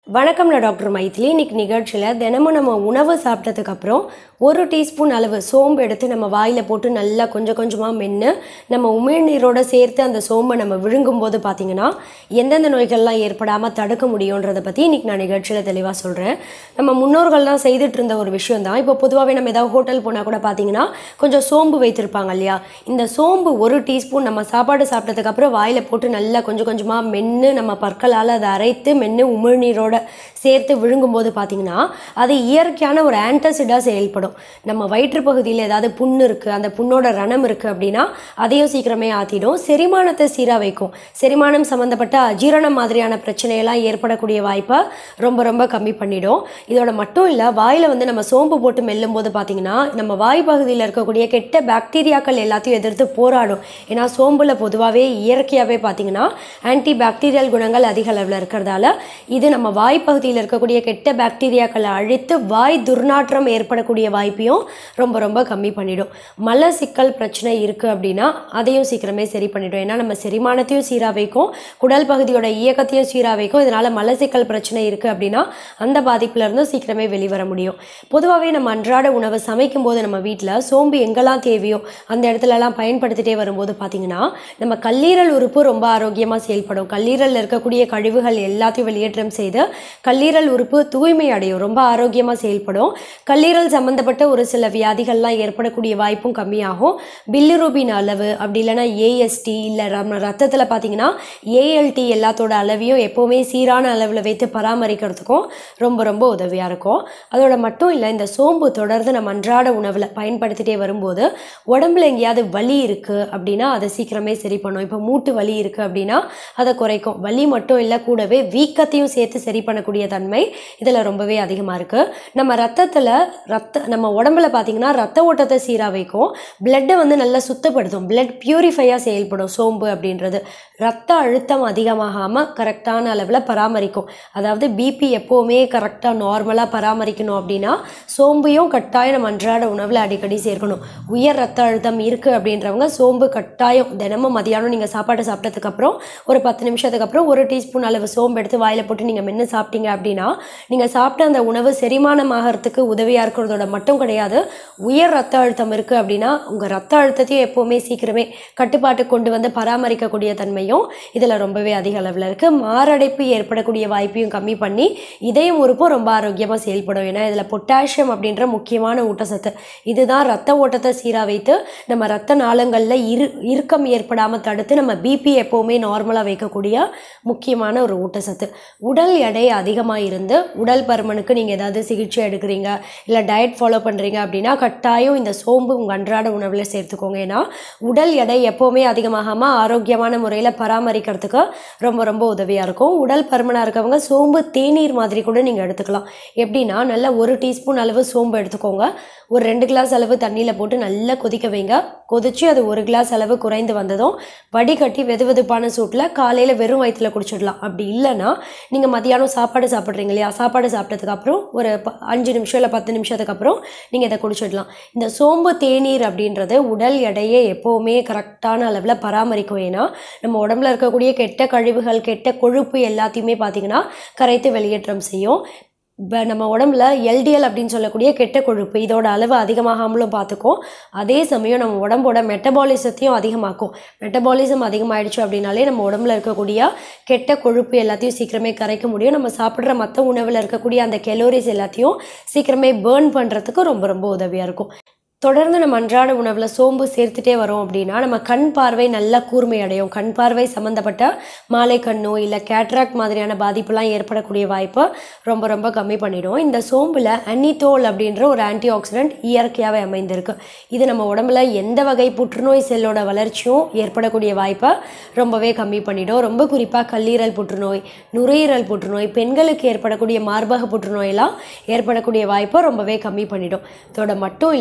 வணக்கம் நான் டாக்டர் மைத்திலி இன்னைக்கு நிகழ்ச்சியில் தினமும் நம்ம உணவு சாப்பிட்டதுக்கு அப்புறம் ஒரு டீஸ்பூன் அளவு சோம்பு எடுத்து நம்ம வாயில் போட்டு நல்லா கொஞ்சம் கொஞ்சமாக மென்று நம்ம உமிழ்நீரோட சேர்த்து அந்த சோம்பை நம்ம விழுங்கும் போது பார்த்தீங்கன்னா எந்தெந்த நோய்கள்லாம் ஏற்படாமல் தடுக்க முடியுன்றதை பற்றி இன்னைக்கு நான் நிகழ்ச்சியில் தெளிவாக சொல்கிறேன் நம்ம முன்னோர்கள்லாம் செய்துட்டு இருந்த ஒரு விஷயம் தான் இப்போ பொதுவாகவே நம்ம ஏதாவது ஹோட்டல் போனால் கூட பார்த்தீங்கன்னா கொஞ்சம் சோம்பு வைத்திருப்பாங்க இல்லையா இந்த சோம்பு ஒரு டீஸ்பூன் நம்ம சாப்பாடு சாப்பிட்டதுக்கு அப்புறம் வாயில் போட்டு நல்லா கொஞ்சம் கொஞ்சமாக மென்று நம்ம பற்களால் அதை அரைத்து மென்று உமிழ்நீரோட சேர்த்து விழுங்கும்போது பார்த்தீங்கன்னா அது இயற்கையான ஒரு ஆன்டாசிடாக செயல்படும் நம்ம வயிற்று பகுதியில் ஏதாவது புண்ணு இருக்குது அந்த புண்ணோட ரணம் இருக்குது அப்படின்னா அதையும் சீக்கிரமே ஆற்றிடும் செரிமானத்தை சீராக வைக்கும் செரிமானம் சம்மந்தப்பட்ட அஜீரணம் மாதிரியான பிரச்சனையெல்லாம் ஏற்படக்கூடிய வாய்ப்பை ரொம்ப ரொம்ப கம்மி பண்ணிடும் இதோட மட்டும் இல்லை வாயில் வந்து நம்ம சோம்பு போட்டு மெல்லும் போது பார்த்தீங்கன்னா நம்ம வாய் பகுதியில் இருக்கக்கூடிய கெட்ட பாக்டீரியாக்கள் எல்லாத்தையும் எதிர்த்து போராடும் ஏன்னா சோம்புல பொதுவாகவே இயற்கையாகவே பார்த்தீங்கன்னா ஆன்டி பாக்டீரியல் குணங்கள் அதிக அளவில் இருக்கிறதால இது நம்ம வாய் பகுதியில் இருக்கக்கூடிய கெட்ட பாக்டீரியாக்களை அழித்து வாய் துர்நாற்றம் ஏற்படக்கூடிய வாய்ப்பையும் ரொம்ப ரொம்ப கம்மி பண்ணிடும் மல சிக்கல் பிரச்சனை இருக்குது அப்படின்னா அதையும் சீக்கிரமே சரி பண்ணிடும் ஏன்னா நம்ம செரிமானத்தையும் சீராக வைக்கும் குடல் பகுதியோட இயக்கத்தையும் சீராக வைக்கும் இதனால் மலசிக்கல் பிரச்சனை இருக்குது அப்படின்னா அந்த பாதிப்புல இருந்தும் சீக்கிரமே வெளிவர முடியும் பொதுவாகவே நம்ம அன்றாட உணவை சமைக்கும் போது நம்ம வீட்டில் சோம்பு எங்கெல்லாம் தேவையோ அந்த இடத்துலலாம் பயன்படுத்திட்டே வரும்போது பார்த்தீங்கன்னா நம்ம கல்லீரல் உறுப்பு ரொம்ப ஆரோக்கியமாக செயல்படும் கல்லீரலில் இருக்கக்கூடிய கழிவுகள் எல்லாத்தையும் வெளியேற்றம் செய்து கல்லீரல் உறுப்பு தூய்மை அடையும் ரொம்ப ஆரோக்கியமாக செயல்படும் கல்லீரல் சம்மந்தப்பட்ட ஒரு சில வியாதிகள்லாம் ஏற்படக்கூடிய வாய்ப்பும் கம்மியாகும் பில்லிரூபின் அளவு அப்படி இல்லைன்னா ஏஎஸ்டி இல்லை நம்ம ரத்தத்தில் பார்த்தீங்கன்னா ஏஎல்டி எல்லாத்தோட அளவையும் எப்போவுமே சீரான அளவில் வைத்து பராமரிக்கிறதுக்கும் ரொம்ப ரொம்ப உதவியாக இருக்கும் அதோட மட்டும் இல்லை இந்த சோம்பு தொடர்ந்து நம்ம அன்றாட உணவில் பயன்படுத்திட்டே வரும்போது உடம்புல எங்கேயாவது வலி இருக்குது அப்படின்னா அதை சீக்கிரமே சரி பண்ணும் இப்போ மூட்டு வலி இருக்குது அப்படின்னா அதை குறைக்கும் வலி மட்டும் இல்லை கூடவே வீக்கத்தையும் சேர்த்து சரி பண்ணக்கூடிய தன்மை இதில் ரொம்பவே அதிகமாக இருக்குது நம்ம ரத்தத்தில் ரத்த நம்ம உடம்புல பார்த்தீங்கன்னா ரத்த ஓட்டத்தை சீராக வைக்கும் பிளட்டை வந்து நல்லா சுத்தப்படுத்தும் பிளட் பியூரிஃபையாக செயல்படும் சோம்பு அப்படின்றது ரத்த அழுத்தம் அதிகமாகாமல் கரெக்டான அளவில் பராமரிக்கும் அதாவது பிபி எப்போவுமே கரெக்டாக நார்மலாக பராமரிக்கணும் அப்படின்னா சோம்பையும் கட்டாயம் நம்ம அன்றாட உணவில் அடிக்கடி சேர்க்கணும் உயர் ரத்த அழுத்தம் இருக்குது அப்படின்றவங்க சோம்பு கட்டாயம் தினமும் மதியானம் நீங்கள் சாப்பாடு சாப்பிட்டதுக்கு அப்புறம் ஒரு பத்து நிமிஷத்துக்கு அப்புறம் ஒரு டீஸ்பூன் அளவு சோம்பு எடுத்து வாயில் போட்டு நீங்கள் மென்று சாப்பிட்டீங்க அப்படின்னா நீங்கள் சாப்பிட்ட அந்த உணவு செரிமானம் ஆகிறதுக்கு உதவியாக இருக்கிறதோட மட்டும் கிடையாது உயர் ரத்த அழுத்தம் இருக்குது அப்படின்னா உங்கள் ரத்த அழுத்தத்தையும் எப்போவுமே சீக்கிரமே கட்டுப்பாட்டு கொண்டு வந்து பராமரிக்கக்கூடிய தன்மையும் இதில் ரொம்பவே அதிக அளவில் இருக்குது மாரடைப்பு ஏற்படக்கூடிய வாய்ப்பையும் கம்மி பண்ணி இதயம் உறுப்பும் ரொம்ப ஆரோக்கியமாக செயல்படும் ஏன்னா இதில் பொட்டாசியம் அப்படின்ற முக்கியமான ஊட்டச்சத்து இதுதான் ரத்த ஓட்டத்தை சீராக வைத்து நம்ம ரத்த நாளங்களில் இரு இறுக்கம் ஏற்படாமல் தடுத்து நம்ம பிபி எப்போவுமே நார்மலாக வைக்கக்கூடிய முக்கியமான ஒரு ஊட்டச்சத்து உடல் எடை அதிகமாக இருந்து உடல் பருமனுக்கு நீங்கள் ஏதாவது சிகிச்சை எடுக்கிறீங்க இல்லை டயட் ஃபாலோ பண்ணுறீங்க அப்படின்னா கட்டாயம் இந்த சோம்பு உங்கள் அன்றாட உணவில் சேர்த்துக்கோங்க ஏன்னா உடல் எடை எப்போவுமே அதிகமாகாமல் ஆரோக்கியமான முறையில் பராமரிக்கிறதுக்கு ரொம்ப ரொம்ப உதவியாக இருக்கும் உடல் பருமனாக இருக்கவங்க சோம்பு தேநீர் மாதிரி கூட நீங்கள் எடுத்துக்கலாம் எப்படின்னா நல்லா ஒரு டீஸ்பூன் அளவு சோம்பு எடுத்துக்கோங்க ஒரு ரெண்டு கிளாஸ் அளவு தண்ணியில் போட்டு நல்லா கொதிக்க வைங்க கொதிச்சு அது ஒரு கிளாஸ் அளவு குறைந்து வந்ததும் வடிகட்டி வெது வெதுப்பான சூட்டில் காலையில் வெறும் வயிற்றில் குடிச்சிடலாம் அப்படி இல்லைன்னா நீங்கள் மதியானம் சாப்பாடு சாப்பிட்றீங்க இல்லையா சாப்பாடு சாப்பிட்டதுக்கு அப்புறம் ஒரு ப அஞ்சு நிமிஷம் இல்லை பத்து நிமிஷத்துக்கு அப்புறம் நீங்கள் இதை குடிச்சிடலாம் இந்த சோம்பு தேநீர் அப்படின்றது உடல் எடையை எப்போவுமே கரெக்டான அளவில் பராமரிக்கும் ஏன்னா நம்ம உடம்புல இருக்கக்கூடிய கெட்ட கழிவுகள் கெட்ட கொழுப்பு எல்லாத்தையுமே பார்த்திங்கன்னா கரைத்து வெளியேற்றம் செய்யும் இப்போ நம்ம உடம்புல எல்டிஎல் அப்படின்னு சொல்லக்கூடிய கெட்ட கொழுப்பு இதோட அளவு அதிகமாகாமலும் பார்த்துக்கும் அதே சமயம் நம்ம உடம்போட மெட்டபாலிசத்தையும் அதிகமாக்கும் மெட்டபாலிசம் அதிகமாயிடுச்சு அப்படின்னாலே நம்ம உடம்புல இருக்கக்கூடிய கெட்ட கொழுப்பு எல்லாத்தையும் சீக்கிரமே கரைக்க முடியும் நம்ம சாப்பிட்ற மற்ற உணவில் இருக்கக்கூடிய அந்த கெலோரிஸ் எல்லாத்தையும் சீக்கிரமே பேர்ன் பண்ணுறதுக்கு ரொம்ப ரொம்ப உதவியாக இருக்கும் தொடர்ந்து நம்ம அன்றாட உணவில் சோம்பு சேர்த்துட்டே வரோம் அப்படின்னா நம்ம கண் பார்வை நல்லா கூர்மை அடையும் கண் பார்வை சம்மந்தப்பட்ட மாலை கண்ணோ இல்லை கேட்ராக்ட் மாதிரியான பாதிப்புலாம் ஏற்படக்கூடிய வாய்ப்பை ரொம்ப ரொம்ப கம்மி பண்ணிடும் இந்த சோம்பில் அனித்தோல் அப்படின்ற ஒரு ஆன்டி ஆக்சிடென்ட் இயற்கையாகவே அமைந்திருக்கு இது நம்ம உடம்புல எந்த வகை புற்றுநோய் செல்லோட வளர்ச்சியும் ஏற்படக்கூடிய வாய்ப்பை ரொம்பவே கம்மி பண்ணிடும் ரொம்ப குறிப்பாக கல்லீரல் புற்றுநோய் நுரையீரல் புற்றுநோய் பெண்களுக்கு ஏற்படக்கூடிய மார்பக புற்றுநோயெல்லாம் ஏற்படக்கூடிய வாய்ப்பை ரொம்பவே கம்மி பண்ணிடும் இதோட மட்டும் இல்லை இந்த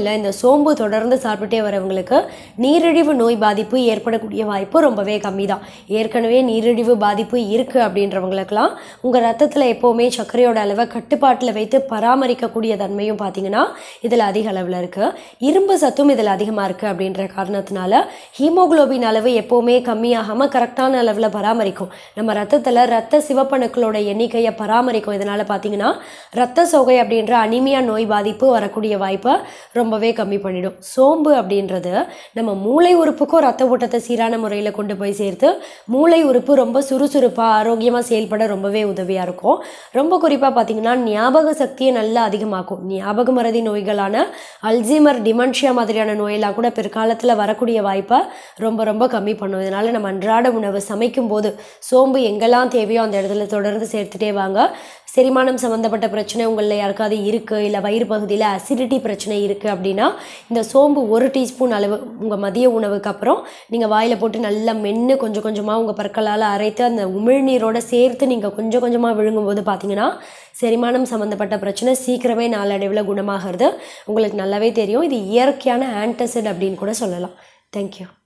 சோம்பு தொடர்ந்து சாப்பிட்டுட்டே வரவங்களுக்கு நீரிழிவு நோய் பாதிப்பு ஏற்படக்கூடிய வாய்ப்பு ரொம்பவே கம்மி தான் ஏற்கனவே நீரிழிவு பாதிப்பு இருக்குது அப்படின்றவங்களுக்கெல்லாம் உங்கள் ரத்தத்தில் எப்போவுமே சர்க்கரையோட அளவை கட்டுப்பாட்டில் வைத்து பராமரிக்கக்கூடிய தன்மையும் பார்த்தீங்கன்னா இதில் அதிக அளவில் இருக்குது இரும்பு சத்தும் இதில் அதிகமாக இருக்குது அப்படின்ற காரணத்தினால ஹீமோகுளோபின் அளவு எப்போவுமே கம்மியாகாமல் கரெக்டான அளவில் பராமரிக்கும் நம்ம ரத்தத்தில் ரத்த சிவப்பணுக்களோட எண்ணிக்கையை பராமரிக்கும் இதனால் பார்த்தீங்கன்னா ரத்த சோகை அப்படின்ற அனிமியா நோய் பாதிப்பு வரக்கூடிய வாய்ப்பை ரொம்பவே கம்மி பண்ணிடும் சோம்பு அப்படின்றது நம்ம மூளை உறுப்புக்கும் ரத்த ஓட்டத்தை சீரான முறையில் கொண்டு போய் சேர்த்து மூளை உறுப்பு ரொம்ப சுறுசுறுப்பாக ஆரோக்கியமாக செயல்பட ரொம்பவே உதவியாக இருக்கும் ரொம்ப குறிப்பாக பார்த்தீங்கன்னா ஞாபக சக்தியை நல்லா அதிகமாக்கும் ஞாபக மறதி நோய்களான அல்சீமர் டிமென்ஷியா மாதிரியான நோயெல்லாம் கூட பிற்காலத்தில் வரக்கூடிய வாய்ப்பை ரொம்ப ரொம்ப கம்மி பண்ணும் இதனால் நம்ம அன்றாட உணவு சமைக்கும் போது சோம்பு எங்கெல்லாம் தேவையோ அந்த இடத்துல தொடர்ந்து சேர்த்துட்டே வாங்க செரிமானம் சம்மந்தப்பட்ட பிரச்சனை உங்களில் யாருக்காவது இருக்குது இல்லை வயிறு பகுதியில் அசிடிட்டி பிரச்சனை இருக்குது அப்படின்னா இந்த சோம்பு ஒரு டீஸ்பூன் அளவு உங்கள் மதிய உணவுக்கு அப்புறம் நீங்கள் வாயில் போட்டு நல்லா மென்று கொஞ்சம் கொஞ்சமாக உங்கள் பற்களால் அரைத்து அந்த உமிழ்நீரோட சேர்த்து நீங்கள் கொஞ்சம் கொஞ்சமாக விழுங்கும்போது பார்த்தீங்கன்னா செரிமானம் சம்மந்தப்பட்ட பிரச்சனை சீக்கிரமே நாளடைவில் குணமாகிறது உங்களுக்கு நல்லாவே தெரியும் இது இயற்கையான ஆன்டசிட் அப்படின்னு கூட சொல்லலாம் தேங்க்யூ